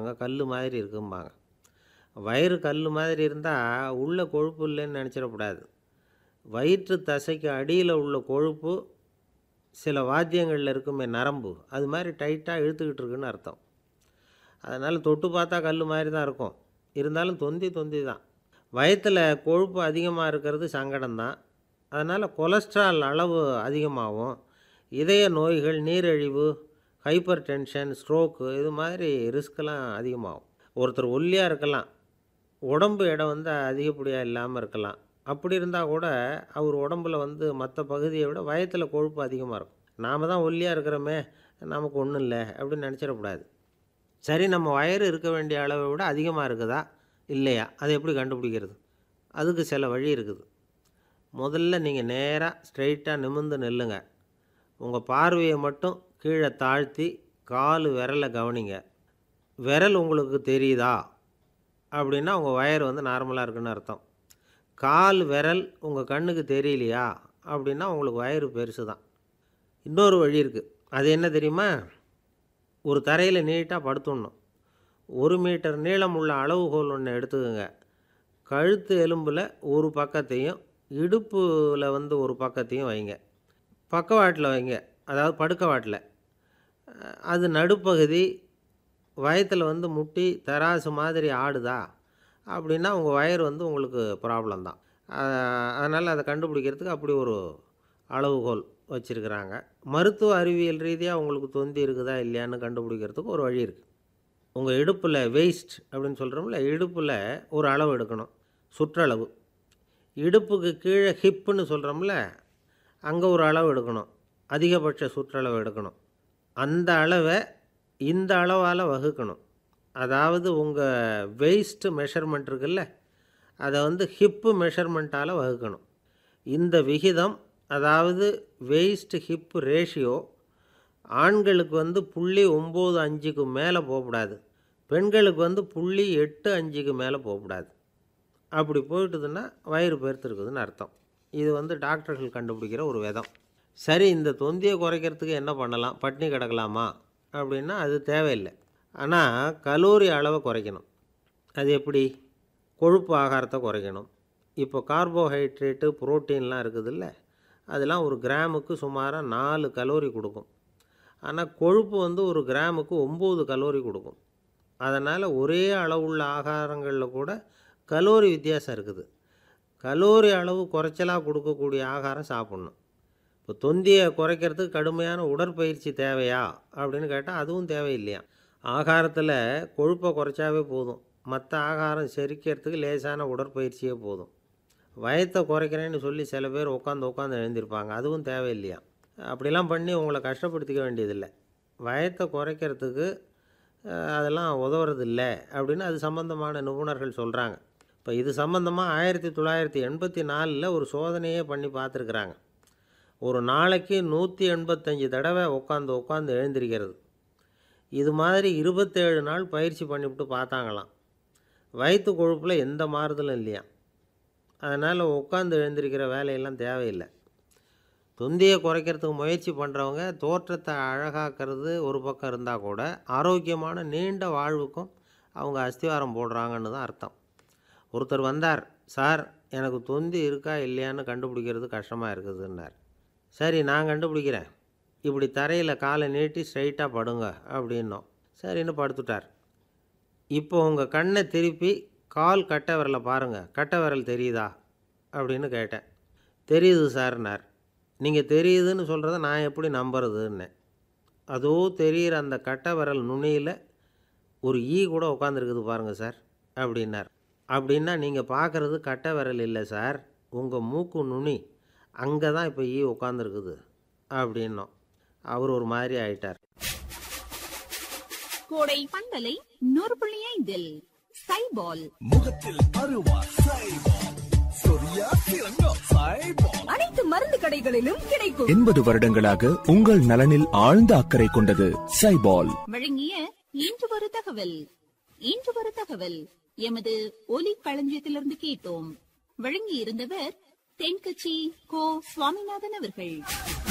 சொல்லுவாங்க கல் மாதிரி இருக்கும்பாங்க வயிறு கல் மாதிரி இருந்தால் உள்ள கொழுப்பு இல்லைன்னு நினச்சிடக்கூடாது வயிற்று தசைக்கு அடியில் உள்ள கொழுப்பு சில வாத்தியங்களில் இருக்குமே நரம்பு அது மாதிரி டைட்டாக இழுத்துக்கிட்டு இருக்குன்னு அர்த்தம் அதனால் தொட்டு பார்த்தா கல் மாதிரி தான் இருக்கும் இருந்தாலும் தொந்தி தொந்தி தான் வயத்தில் கொழுப்பு அதிகமாக இருக்கிறது சங்கடம்தான் அதனால் கொலஸ்ட்ரால் அளவு அதிகமாகும் இதய நோய்கள் நீரிழிவு ஹைப்பர் டென்ஷன் ஸ்ட்ரோக்கு இது மாதிரி ரிஸ்க்கெல்லாம் அதிகமாகும் ஒருத்தர் ஒல்லியாக இருக்கலாம் உடம்பு எடை வந்து அதிகப்படியாக இல்லாமல் இருக்கலாம் அப்படி இருந்தால் கூட அவர் உடம்புல வந்து மற்ற பகுதியை விட வயத்தில் கொழுப்பு அதிகமாக இருக்கும் நாம் தான் ஒல்லியாக இருக்கிறோமே நமக்கு ஒன்றும் இல்லை அப்படின்னு நினச்சிடக்கூடாது சரி நம்ம வயறு இருக்க வேண்டிய அளவை விட அதிகமாக இருக்குதா இல்லையா அதை எப்படி கண்டுபிடிக்கிறது அதுக்கு சில வழி இருக்குது முதல்ல நீங்கள் நேராக ஸ்ட்ரைட்டாக நிமிர்ந்து நில்லுங்க உங்கள் பார்வையை மட்டும் கீழே தாழ்த்தி கால் விரலை கவனிங்க விரல் உங்களுக்கு தெரியுதா அப்படின்னா உங்கள் வயர் வந்து நார்மலாக இருக்குன்னு அர்த்தம் கால் விரல் உங்கள் கண்ணுக்கு தெரியலையா அப்படின்னா உங்களுக்கு வயிறு பெருசு தான் இன்னொரு வழி இருக்குது அது என்ன தெரியுமா ஒரு தரையில் நீட்டாக படுத்துடணும் ஒரு மீட்டர் நீளம் உள்ள அளவுகோல் ஒன்று எடுத்துக்கோங்க கழுத்து எலும்பில் ஒரு பக்கத்தையும் இடுப்பில் வந்து ஒரு பக்கத்தையும் வைங்க பக்கவாட்டில் வைங்க அதாவது படுக்கவாட்டில் அஹ் அது நடுப்பகுதி வயத்தில் வந்து முட்டி தராசு மாதிரி ஆடுதா அப்படின்னா உங்கள் வயர் வந்து உங்களுக்கு ப்ராப்ளம் தான் அதனால் அதை கண்டுபிடிக்கிறதுக்கு அப்படி ஒரு அளவுகோல் வச்சுருக்கிறாங்க மருத்துவ அறிவியல் ரீதியாக உங்களுக்கு தொந்தி இருக்குதா இல்லையான்னு கண்டுபிடிக்கிறதுக்கு ஒரு வழி இருக்குது உங்கள் இடுப்பில் வெயிஸ்ட் அப்படின்னு சொல்கிறோம்ல இடுப்பில் ஒரு அளவு எடுக்கணும் சுற்றளவு இடுப்புக்கு கீழே ஹிப்புன்னு சொல்கிறோம்ல அங்கே ஒரு அளவு எடுக்கணும் அதிகபட்ச சுற்றளவு எடுக்கணும் அந்த அளவை இந்த அளவால் வகுக்கணும் அதாவது உங்கள் வெயிஸ்ட் மெஷர்மெண்ட் இருக்குல்ல அதை வந்து ஹிப்பு மெஷர்மெண்ட்டால் வகுக்கணும் இந்த விகிதம் அதாவது வெயிஸ்ட் ஹிப் ரேஷியோ ஆண்களுக்கு வந்து புள்ளி ஒம்பது அஞ்சுக்கு மேலே போகக்கூடாது பெண்களுக்கு வந்து புள்ளி எட்டு அஞ்சுக்கு மேலே போகக்கூடாது அப்படி போயிட்டுதுன்னா வயிறு பெருத்துருக்குதுன்னு அர்த்தம் இது வந்து டாக்டர்கள் கண்டுபிடிக்கிற ஒரு விதம் சரி இந்த தொந்தியை குறைக்கிறதுக்கு என்ன பண்ணலாம் பட்னி கிடக்கலாமா அப்படின்னா அது தேவையில்லை ஆனால் கலோரி அளவை குறைக்கணும் அது எப்படி கொழுப்பு ஆகாரத்தை குறைக்கணும் இப்போ கார்போஹைட்ரேட்டு புரோட்டீன்லாம் இருக்குதுல்ல அதெல்லாம் ஒரு கிராமுக்கு சுமாராக நாலு கலோரி கொடுக்கும் ஆனால் கொழுப்பு வந்து ஒரு கிராமுக்கு ஒம்பது கலோரி கொடுக்கும் அதனால் ஒரே அளவுள்ள ஆகாரங்களில் கூட கலோரி வித்தியாசம் இருக்குது கலோரி அளவு குறைச்சலாக கொடுக்கக்கூடிய ஆகாரம் சாப்பிட்ணும் இப்போ தொந்தியை குறைக்கிறதுக்கு கடுமையான உடற்பயிற்சி தேவையா அப்படின்னு கேட்டால் அதுவும் தேவையில்லையா ஆகாரத்தில் கொழுப்பை குறைச்சாவே போதும் மற்ற ஆகாரம் செரிக்கிறதுக்கு லேசான உடற்பயிற்சியே போதும் வயத்தை குறைக்கிறேன்னு சொல்லி சில பேர் உட்காந்து உட்காந்து எழுந்திருப்பாங்க அதுவும் தேவையில்லையா அப்படிலாம் பண்ணி உங்களை கஷ்டப்படுத்திக்க வேண்டியதில்லை வயத்தை குறைக்கிறதுக்கு அஹ், அதெல்லாம் உதவுறது இல்லை அப்படின்னு அது சம்மந்தமான நிபுணர்கள் சொல்கிறாங்க இப்போ இது சம்மந்தமாக ஆயிரத்தி தொள்ளாயிரத்தி எண்பத்தி நாலில் ஒரு சோதனையே பண்ணி பார்த்துருக்குறாங்க ஒரு நாளைக்கு நூற்றி எண்பத்தஞ்சு தடவை உட்காந்து உட்காந்து எழுந்திருக்கிறது இது மாதிரி இருபத்தேழு நாள் பயிற்சி பண்ணிவிட்டு பார்த்தாங்களாம் வயிற்று கொழுப்பில் எந்த மாறுதலும் இல்லையா அதனால் உட்காந்து எழுந்திருக்கிற வேலையெல்லாம் தேவையில்லை தொந்தியை குறைக்கிறதுக்கு முயற்சி பண்ணுறவங்க தோற்றத்தை அழகாக்கிறது ஒரு பக்கம் இருந்தால் கூட ஆரோக்கியமான நீண்ட வாழ்வுக்கும் அவங்க அஸ்திவாரம் போடுறாங்கன்னு தான் அர்த்தம் ஒருத்தர் வந்தார் சார் எனக்கு தொந்தி இருக்கா இல்லையான்னு கண்டுபிடிக்கிறது கஷ்டமாக இருக்குதுன்னார் சரி நான் கண்டுபிடிக்கிறேன் இப்படி தரையில் காலை நீட்டி ஸ்ட்ரைட்டாக படுங்க அப்படின்னோம் சரின்னு படுத்துட்டார் இப்போ உங்கள் கண்ணை திருப்பி கால் கட்டை விரலை பாருங்கள் கட்டை விரல் தெரியுதா அப்படின்னு கேட்டேன் தெரியுது சார்னார் நீங்கள் தெரியுதுன்னு சொல்கிறத நான் எப்படி நம்புறதுன்னேன் அதோ தெரிகிற அந்த கட்டை விரல் நுனியில் ஒரு ஈ கூட உட்காந்துருக்குது பாருங்கள் சார் அப்படின்னார் அப்படின்னா நீங்கள் பார்க்குறது கட்டை விரல் இல்லை சார் உங்கள் மூக்கு நுனி அங்கே தான் இப்போ ஈ உட்காந்துருக்குது அப்படின்னோம் அவர் ஒரு மாதிரி ஆயிட்டார் கோடை பந்தலை நூறு புள்ளி ஐந்தில் சைபால் முகத்தில் அருவா சைபால் சொரியா சிறங்கோ சைபால் அனைத்து மருந்து கடைகளிலும் கிடைக்கும் எண்பது வருடங்களாக உங்கள் நலனில் ஆழ்ந்த அக்கறை கொண்டது சைபால் வழங்கிய இன்று ஒரு தகவல் இன்று ஒரு தகவல் எமது ஒலி களஞ்சியத்திலிருந்து கேட்டோம் வழங்கி இருந்தவர் தென்கட்சி கோ சுவாமிநாதன் அவர்கள்